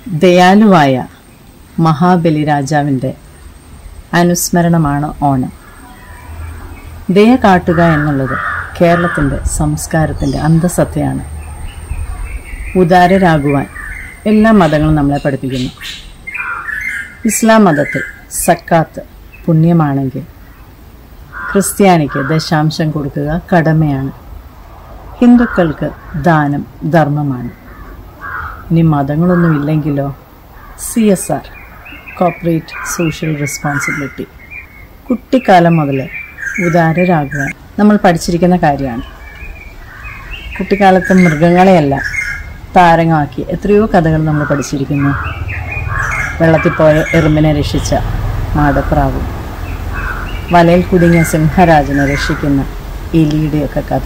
ദയാലുവായ മഹാബലി രാജാവിൻ്റെ അനുസ്മരണമാണ് ഓണം ദയ കാട്ടുക എന്നുള്ളത് കേരളത്തിൻ്റെ സംസ്കാരത്തിൻ്റെ അന്തസത്തയാണ് ഉദാരരാകുവാൻ എല്ലാ മതങ്ങളും നമ്മളെ പഠിപ്പിക്കുന്നു ഇസ്ലാം മതത്തിൽ സക്കാത്ത് പുണ്യമാണെങ്കിൽ ക്രിസ്ത്യാനിക്ക് ദശാംശം കൊടുക്കുക കടമയാണ് ഹിന്ദുക്കൾക്ക് ദാനം ധർമ്മമാണ് ഇനി മതങ്ങളൊന്നും ഇല്ലെങ്കിലോ C S R corporate social responsibility കുട്ടിക്കാലം മുതൽ ഉദാരരാകുവാൻ നമ്മൾ പഠിച്ചിരിക്കുന്ന കാര്യമാണ് കുട്ടിക്കാലത്ത് മൃഗങ്ങളെയല്ല താരങ്ങാക്കി എത്രയോ കഥകൾ നമ്മൾ പഠിച്ചിരിക്കുന്നു വെള്ളത്തിൽ പോയ എറുമ്പിനെ രക്ഷിച്ച മാടപ്രാവും വലയിൽ കുടുങ്ങിയ സിംഹരാജനെ രക്ഷിക്കുന്ന എലിയുടെയൊക്കെ കഥ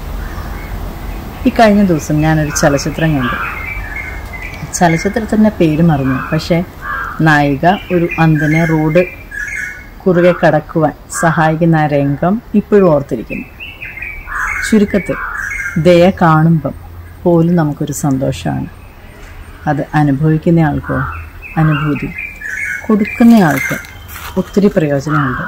ഈ കഴിഞ്ഞ ദിവസം ഞാനൊരു ചലച്ചിത്രം കണ്ടു ചലച്ചിത്രത്തിൻ്റെ പേര് മറന്നു പക്ഷേ നായിക ഒരു അന്ധനെ റോഡ് കുറുകെ കടക്കുവാൻ സഹായിക്കുന്ന ആ രംഗം ഇപ്പോഴും ഓർത്തിരിക്കുന്നു ചുരുക്കത്തിൽ ദയ കാണുമ്പം പോലും നമുക്കൊരു സന്തോഷമാണ് അത് അനുഭവിക്കുന്ന ആൾക്കോ അനുഭൂതി കൊടുക്കുന്നയാൾക്ക് ഒത്തിരി പ്രയോജനമുണ്ട്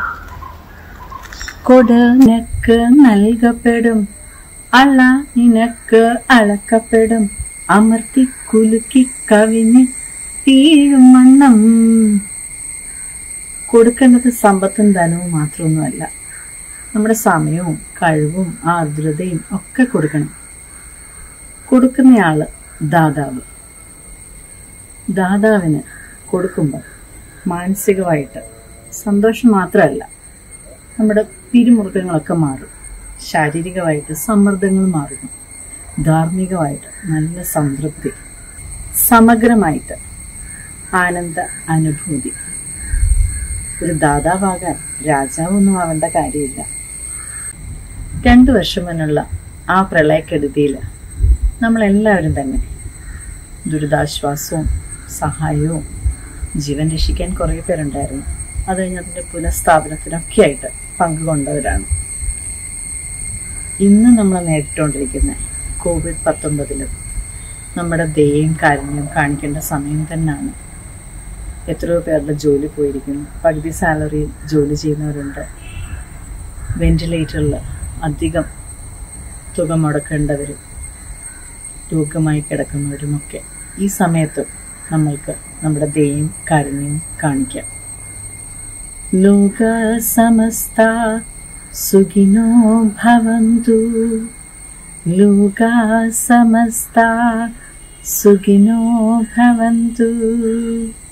കൊടുനക്ക് നൽകപ്പെടും അള നിനക്ക് അളക്കപ്പെടും അമർത്തി കുലുക്കി കവിഞ്ഞ് വീഴും വണ്ണം കൊടുക്കേണ്ടത് സമ്പത്തും ധനവും മാത്രമൊന്നുമല്ല നമ്മുടെ സമയവും കഴിവും ആർദ്രതയും ഒക്കെ കൊടുക്കണം കൊടുക്കുന്നയാള് ദാതാവ് ദാതാവിന് കൊടുക്കുമ്പോൾ മാനസികമായിട്ട് സന്തോഷം മാത്രമല്ല നമ്മുടെ പിരിമുറുക്കങ്ങളൊക്കെ മാറും ശാരീരികമായിട്ട് സമ്മർദ്ദങ്ങൾ മാറുന്നു ധാർമ്മികമായിട്ട് നല്ല സംതൃപ്തി സമഗ്രമായിട്ട് ആനന്ദ അനുഭൂതി ഒരു ദാതാവാകാൻ രാജാവൊന്നും ആവേണ്ട കാര്യമില്ല രണ്ടു വർഷം മുന്നുള്ള ആ പ്രളയക്കെടുതിയിൽ നമ്മളെല്ലാവരും തന്നെ ദുരിതാശ്വാസവും സഹായവും ജീവൻ രക്ഷിക്കാൻ കുറേ പേരുണ്ടായിരുന്നു അത് കഴിഞ്ഞ് അതിൻ്റെ പുനഃസ്ഥാപനത്തിനൊക്കെ ആയിട്ട് പങ്കുകൊണ്ടവരാണ് ഇന്ന് നമ്മൾ നേരിട്ടുകൊണ്ടിരിക്കുന്ന കോവിഡ് പത്തൊമ്പതിലും നമ്മുടെ ദയയും കാരുണ്യം കാണിക്കേണ്ട സമയം തന്നെയാണ് എത്രയോ പേരുടെ ജോലി പോയിരിക്കുന്നു പകുതി സാലറിയിൽ ജോലി ചെയ്യുന്നവരുണ്ട് വെന്റിലേറ്ററിൽ അധികം തുക മുടക്കേണ്ടവരും രോഗമായി കിടക്കുന്നവരുമൊക്കെ ഈ സമയത്തും നമ്മൾക്ക് നമ്മുടെ ദയയും കാരുണ്യവും കാണിക്കാം ലോക സമസ്ത സുഖിനോ ഭവന്തു ലോക സമസ്ത സുഖിനോ ഭവന്തു